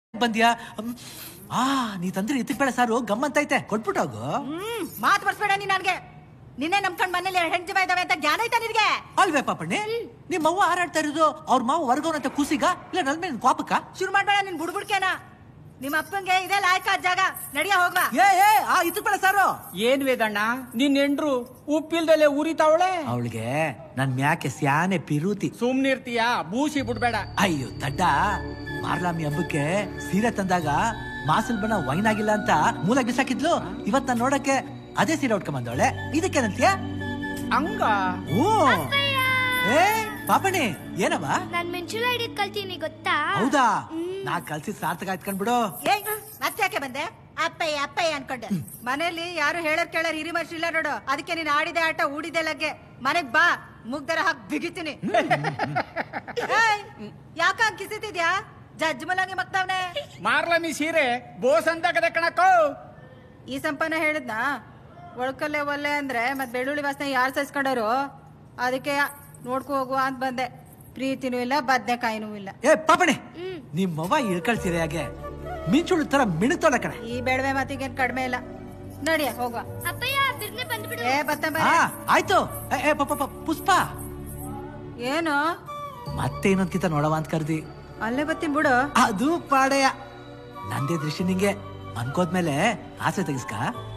ಬಂದ್ಯಾ ಹ್ಮ್. ಆ ನೀ ತಂದ್ರೆ ಇತ್ತಿಗೆ ಬೇಡ ಸಾರು ಗಮ್ಮಂತೈತೆ ಕೊಟ್ಬಿಟ್ಟೋಗು ಹ್ಮ್ ಮಾತು ಬರ್ಸ್ಬೇಡ ನೀ ನನ್ಗೆ ನಿನ್ನೆ ನಮ್ಕಂಡ್ ಮನೇಲಿ ಹೆಂಡತಿ ಜಮ ಇದಾವೆ ಅಂತ ಜ್ಞಾನ ಐತಾ ನಿನ್ಗೆ ಅಲ್ವೇ ಪಾಪಣ್ಣೆ ನಿಮ್ಮ ಅವ್ವ ಹಾರಾಡ್ತಾ ಇರೋದು ಅವ್ರ ಮಾವ ವರ್ಗವನಂತ ಕೂಸಿಗ ಇಲ್ಲ ನನ್ ಮೇಲೆ ಕೋಪಕ್ಕ ಶುರು ಮಾಡ್ಬೇಡ ನಿನ್ ಬುಡ್ಬುಡ್ಕೇನ ನಿಮ್ಮ ಅಪ್ಪಂಗೆ ಇದೇ ಲಾಯ್ಕಾದ ಜಾಗ ನಡಿಯ ಹೋಗ್ವಾ ಏ ಏ ಆ ಇತ್ತಿಗೆ ಬೇಡ ಸಾರು ಏನ್ ವೇದಣ್ಣ ನಿನ್ ಹೆಂಡ್ರು ಉಪ್ಪಿಲ್ದಲೆ ಉರಿತಾವಳೆ ಅವಳಿಗೆ ನನ್ ಮ್ಯಾಕೆ ಸ್ಯಾನೆ ಪಿರೂತಿ ಸುಮ್ನಿರ್ತೀಯ ಬೂಸಿ ಬಿಡ್ಬೇಡ ಅಯ್ಯೋ ದಡ್ಡ ಮಾರ್ಲಾಮಿ ಹಬ್ಬಕ್ಕೆ ಸೀರೆ ತಂದಾಗ ಮಾಸಲ್ ಬಣ್ಣ ವೈನ್ ಆಗಿಲ್ಲ ಅಂತ ಮೂಲ ಬಿಸಾಕಿದ್ಲು ಇವತ್ ನಾನ್ ನೋಡಕ್ಕೆ ಅದೇ ಸೀರೆ ಉಟ್ಕೊಂಡ್ ಬಂದವಳೆ ಇದಕ್ಕೇನಂತೀಯ ಹಂಗ ಓ ಏ ಪಾಪಣಿ ಏನವ ನಾನ್ ಮೆಣಸಿನ ಹಿಡಿದ್ ಕಲ್ತೀನಿ ಗೊತ್ತಾ ಹೌದಾ ನಾ ಕಲ್ಸಿ ಸಾರ್ಥಕ ಆಯ್ತ್ಕೊಂಡ್ ಬಿಡು ಏಯ್ ಮತ್ತೆ ಯಾಕೆ ಬಂದೆ ಅಪ್ಪಯ್ಯ ಅಪ್ಪಯ್ಯ ಅನ್ಕೊಂಡೆ ಮನೇಲಿ ಯಾರು ಹೇಳರ್ ಕೇಳರ್ ಹಿರಿ ಮನುಷ್ಯ ಇಲ್ಲ ನೋಡು ಅದಕ್ಕೆ ನೀನ್ ಆಡಿದೆ ಆಟ ಊಡಿದೆ ಲಗ್ಗೆ ಮನೆಗ್ ಬಾ ಮುಗ್ದರ ಹಾಕ್ ಬಿಗಿತೀನಿ ಏಯ್, ಯಾಕ ಹಂಗ್ ಕಿಸಿತಿದ್ಯಾ ಜಡ್ಜ್ ಮಲಂಗಿ ಮಕ್ತವ್ನೆ ಮಾರ್ಲಮಿ ಸೀರೆ ಬೋಸ್ ಅಂತ ಕದೆ ಕಣಕ್ಕೋ ಈ ಸಂಪನ್ನ ಹೇಳಿದ್ನ ಒಳ್ಕಲ್ಲೇ ಒಲ್ಲೆ ಅಂದ್ರೆ ಮತ್ ಬೆಳ್ಳುಳ್ಳಿ ವಾಸನೆ ಯಾರು ಸಹಿಸ್ಕೊಂಡರು ಅದಕ್ಕೆ ನೋಡ್ಕೊ ಹೋಗುವ ಅಂತ ಬಂದೆ ಪ್ರೀತಿನೂ ಇಲ್ಲ ಬದ್ನೆಕಾಯಿನೂ ಇಲ್ಲ ಏ ಪಾಪಣಿ ನಿಮ್ಮವ್ವ ಇಳ್ಕಳ್ ಸೀರೆಯಾಗೆ ಮಿಂಚುಳು ತರ ಮಿಣುತ್ತೋಳ ಕಣೆ ಈ ಬೇಡವೆ ಮತ್ತಿಗೇನ್ ಕಡಿಮೆ ಇಲ್ಲ ನಡಿಯ ಹೋಗುವ ಅಪ್ಪಯ್ಯ ಬಿರ್ನೆ ಬಂದ್ಬಿಡು ಏ ಬತ್ತ ಹಾ ಆಯ್ತು ಏ, ಏ ಪಾಪ ಪಾಪ, ಪುಷ್ಪ ಏನು ಮತ್ತೆ ಇನ್ನೊಂದ್ಕಿತ ನೋಡವ ಅಂತ ಕರ್ದಿ ಅಲ್ಲೇ ಬತ್ತೀನಿ ಬಿಡು ಅದು ಪಾಡೆಯ ನಂದೇ ದೃಷ್ಟಿ ನಿಂಗೆ ಅನ್ಕೋದ್ಮೇಲೆ ಆಸೆ ತೆಗಿಸ್ಕ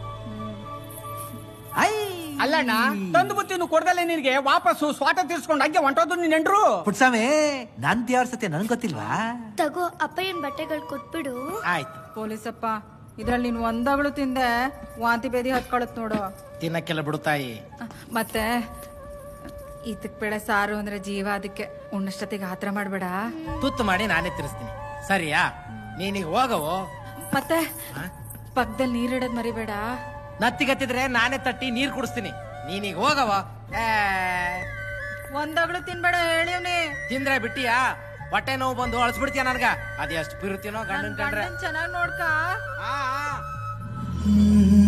ಐ ಅಲ್ಲಣ್ಣ ತಂದು ಬುತ್ತಿನ ಕೊಡ್ದಲೆ ನಿನಗೆ ವಾಪಸ್ಸು ಸ್ವಾಟ ತೀರ್ಸ್ಕೊಂಡು ಹಂಗೆ ಹೊಂಟೋದು ನಿನ್ ಹೆಂಡ್ರು ಪುಟ್ಸಾಮಿ ನನ್ ದೇವ್ರ ಸತ್ಯ ನನ್ ಗೊತ್ತಿಲ್ವಾ ತಗೋ ಅಪ್ಪಯ್ಯನ್ ಬಟ್ಟೆಗಳು ಕೊಟ್ಬಿಡು ಆಯ್ತು ಪೊಲೀಸಪ್ಪ ಇದ್ರಲ್ಲಿ ನೀನ್ ಒಂದಾಗಳು ತಿಂದೆ ವಾಂತಿ ಬೇದಿ ಹತ್ಕೊಳತ್ ನೋಡು ತಿನ್ನಕ್ಕೆಲ್ಲ ಬಿಡುತ್ತಾಯಿ ಮತ್ತೆ ಇದಕ್ ಬೇಡ ಸಾರು ಅಂದ್ರೆ ಜೀವ ಅದಕ್ಕೆ ಉಣ್ಣಷ್ಟೊತ್ತಿಗೆ ಆತರ ಮಾಡ್ಬೇಡ ತುತ್ತು ಮಾಡಿ ನಾನೇ ತಿರ್ಸ್ತೀನಿ ಸರಿಯಾ ನೀನೀಗ ಹೋಗವು ಮತ್ತೆ ಪಕ್ಕದಲ್ಲಿ ನೀರಿಡೋದ್ ಮರಿಬೇಡ ನತ್ತಿಗತ್ತಿದ್ರೆ ನಾನೇ ತಟ್ಟಿ ನೀರ್ ಕುಡಿಸ್ತೀನಿ ನೀನೀಗ ಹೋಗವ ಏ, ಒಂದಾಗಳು ತಿನ್ಬೇಡ ಹೇಳಿವ್ನಿ ತಿಂದ್ರೆ ಬಿಟ್ಟಿಯಾ ಹೊಟ್ಟೆ ನೋವು ಬಂದು ಅಳಿಸ್ಬಿಡ್ತೀಯ ನನ್ಗ ಅದೆಷ್ಟು ಪಿರುತ್ತೀನೋ ಗಂಡನ್ ಕಂಡ್ರೆ ಚೆನ್ನಾಗ್ ನೋಡ್ಕ ಆ, ಆ.